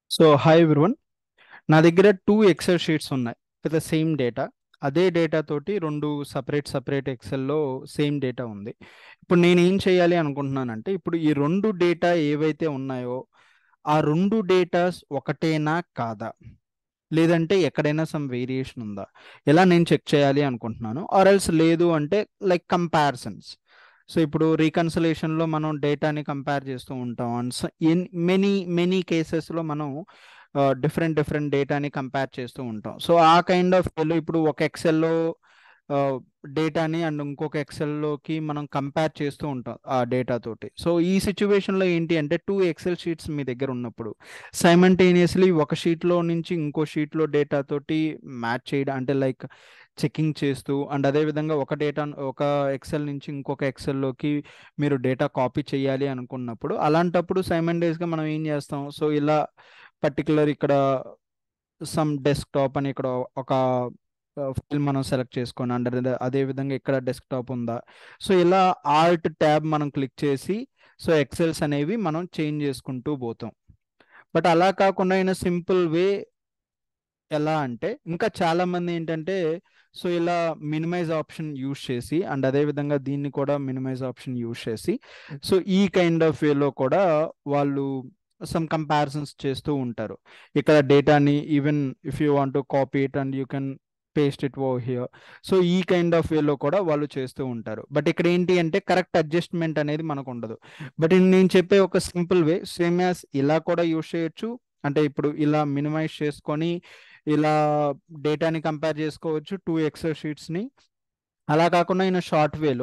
so hi everyone నా దగ్గర two XL sheets ఉన్నాయి విత్ ద సేమ్ డేటా అదే డేటా తోటి రెండు సపరేట్ సపరేట్ ఎక్సెల్లో సేమ్ డేటా ఉంది ఇప్పుడు నేను ఏం చేయాలి అనుకుంటున్నానంటే ఇప్పుడు ఈ రెండు డేటా ఏవైతే ఉన్నాయో ఆ రెండు డేటాస్ ఒకటేనా కాదా లేదంటే ఎక్కడైనా సమ్ వేరియేషన్ ఉందా ఎలా నేను చెక్ చేయాలి అనుకుంటున్నాను ఆర్ ఎల్స్ లేదు అంటే లైక్ కంపారిజన్స్ సో ఇప్పుడు రీకన్సలేషన్లో మనం డేటాని కంపేర్ చేస్తూ ఉంటాం అండ్ ఇన్ మెనీ మెనీ కేసెస్లో మనం డిఫరెంట్ డిఫరెంట్ డేటాని కంపేర్ చేస్తూ ఉంటాం సో ఆ కైండ్ ఆఫ్ వేలో ఇప్పుడు ఒక ఎక్సెల్లో డేటాని అండ్ ఇంకొక ఎక్సెల్లోకి మనం కంపేర్ చేస్తూ ఉంటాం ఆ డేటా తోటి సో ఈ సిచ్యువేషన్లో ఏంటి అంటే టూ ఎక్సెల్ షీట్స్ మీ దగ్గర ఉన్నప్పుడు సైమంటేనియస్లీ ఒక షీట్లో నుంచి ఇంకో షీట్లో డేటా తోటి మ్యాచ్ చేయడం అంటే లైక్ చెకింగ్ చేస్తూ అండ్ అదేవిధంగా ఒక డేటా ఒక ఎక్సెల్ నుంచి ఇంకొక ఎక్సెల్లోకి మీరు డేటా కాపీ చేయాలి అనుకున్నప్పుడు అలాంటప్పుడు సైమండేస్గా మనం ఏం చేస్తాం సో ఇలా పర్టికులర్ ఇక్కడ సమ్ డెస్క్టాప్ అని ఇక్కడ ఒక ఫైల్ మనం సెలెక్ట్ చేసుకొని అండర్ అదే విధంగా ఇక్కడ డెస్క్టాప్ ఉందా సో ఇలా ఆల్ట్ ట్యాబ్ మనం క్లిక్ చేసి సో ఎక్సెల్స్ అనేవి మనం చేంజ్ చేసుకుంటూ పోతాం బట్ అలా కాకుండా అయినా సింపుల్ వే ఎలా అంటే ఇంకా చాలా మంది ఏంటంటే సో ఇలా మినిమైజ్ ఆప్షన్ యూజ్ చేసి అండ్ అదే విధంగా దీన్ని కూడా మినిమైజ్ ఆప్షన్ యూజ్ చేసి సో ఈ కైండ్ ఆఫ్ వేలో కూడా వాళ్ళు సమ్ కంపారిజన్స్ చేస్తూ ఉంటారు ఇక్కడ డేటాని even if you want to copy it and you can paste it oh here so ఈ కైండ్ ఆఫ్ వేలో కూడా వాళ్ళు చేస్తూ ఉంటారు బట్ ఇక్కడ ఏంటి అంటే కరెక్ట్ అడ్జస్ట్మెంట్ అనేది మనకు ఉండదు బట్ నేను చెప్పే ఒక సింపుల్ వే సేమ్ యాజ్ ఇలా కూడా యూజ్ చేయొచ్చు అంటే ఇప్పుడు ఇలా మినిమైజ్ చేసుకొని ఇలా డేటాని కంపేర్ చేసుకోవచ్చు టూ ఎక్సెల్ షీట్స్ని అలా కాకుండా ఇన్ షార్ట్ వేలో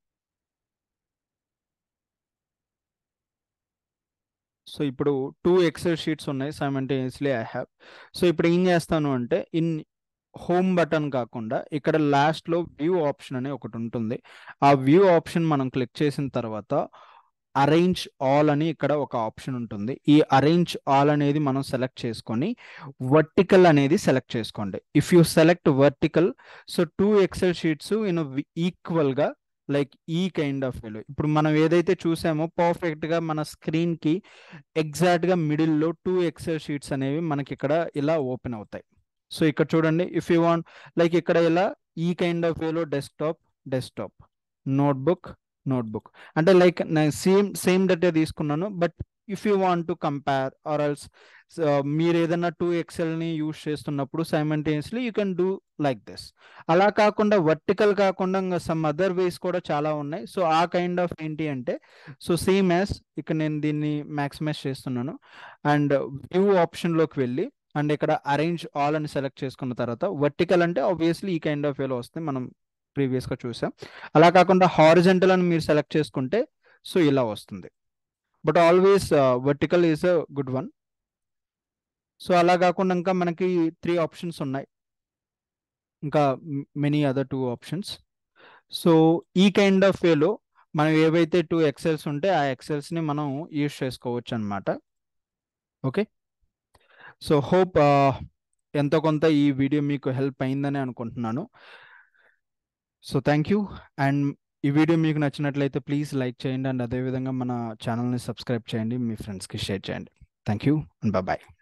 సో ఇప్పుడు టూ ఎక్సెల్ షీట్స్ ఉన్నాయి సైమంటేనియస్లీ ఐ హ్యావ్ సో ఇప్పుడు ఏం చేస్తాను అంటే ఇన్ హోమ్ బటన్ కాకుండా ఇక్కడ లాస్ట్లో వ్యూ ఆప్షన్ అనే ఒకటి ఉంటుంది ఆ వ్యూ ఆప్షన్ మనం క్లిక్ చేసిన తర్వాత అరేంజ్ ఆల్ అని ఇక్కడ ఒక ఆప్షన్ ఉంటుంది ఈ అరేంజ్ ఆల్ అనేది మనం సెలెక్ట్ చేసుకొని వర్టికల్ అనేది సెలెక్ట్ చేసుకోండి if you select vertical so two XL sheets in ఈక్వల్గా లైక్ ఈ కైండ్ ఆఫ్ వేలో ఇప్పుడు మనం ఏదైతే చూసామో పర్ఫెక్ట్గా మన స్క్రీన్కి ఎగ్జాక్ట్గా మిడిల్లో టూ ఎక్సెల్ షీట్స్ అనేవి మనకి ఇక్కడ ఇలా ఓపెన్ అవుతాయి సో ఇక్కడ చూడండి ఇఫ్ యూ వాంట్ లైక్ ఇక్కడ ఇలా ఈ కైండ్ ఆఫ్ వేలో డెస్క్టాప్ డెస్క్టాప్ నోట్బుక్ నోట్బుక్ అంటే లైక్ నేను సేమ్ సేమ్ డేటా తీసుకున్నాను but if you want to compare or else మీరు ఏదైనా టూ ఎక్సెల్ని యూజ్ చేస్తున్నప్పుడు simultaneously you can do like this అలా కాకుండా వర్టికల్ కాకుండా ఇంకా సమ్ అదర్ వేస్ కూడా చాలా ఉన్నాయి సో ఆ కైండ్ ఆఫ్ ఏంటి అంటే సో సేమ్ యాజ్ ఇక్కడ నేను దీన్ని మ్యాక్సిమైజ్ చేస్తున్నాను అండ్ వ్యూ ఆప్షన్లోకి వెళ్ళి అండ్ ఇక్కడ అరేంజ్ ఆల్ అని సెలెక్ట్ చేసుకున్న తర్వాత వర్టికల్ అంటే ఆబ్వియస్లీ ఈ కైండ్ ఆఫ్ వేలో వస్తుంది మనం ప్రీవియస్గా చూసాం అలా కాకుండా హారిజెంటల్ అని మీరు సెలెక్ట్ చేసుకుంటే సో ఇలా వస్తుంది but always vertical is a good one so అలా కాకుండా ఇంకా మనకి త్రీ ఆప్షన్స్ ఉన్నాయి ఇంకా many other two options so ఈ కైండ్ ఆఫ్ వేలో మనం ఏవైతే టూ ఎక్సెల్స్ ఉంటే ఆ ఎక్సెల్స్ని మనం యూజ్ చేసుకోవచ్చు అనమాట ఓకే సో హోప్ ఎంతో కొంత ఈ వీడియో మీకు హెల్ప్ అయిందని అనుకుంటున్నాను సో థ్యాంక్ యూ అండ్ ఈ వీడియో మీకు నచ్చినట్లయితే ప్లీజ్ లైక్ చేయండి అండ్ అదేవిధంగా మన ఛానల్ని సబ్స్క్రైబ్ చేయండి మీ ఫ్రెండ్స్కి షేర్ చేయండి థ్యాంక్ యూ అండ్ బాయ్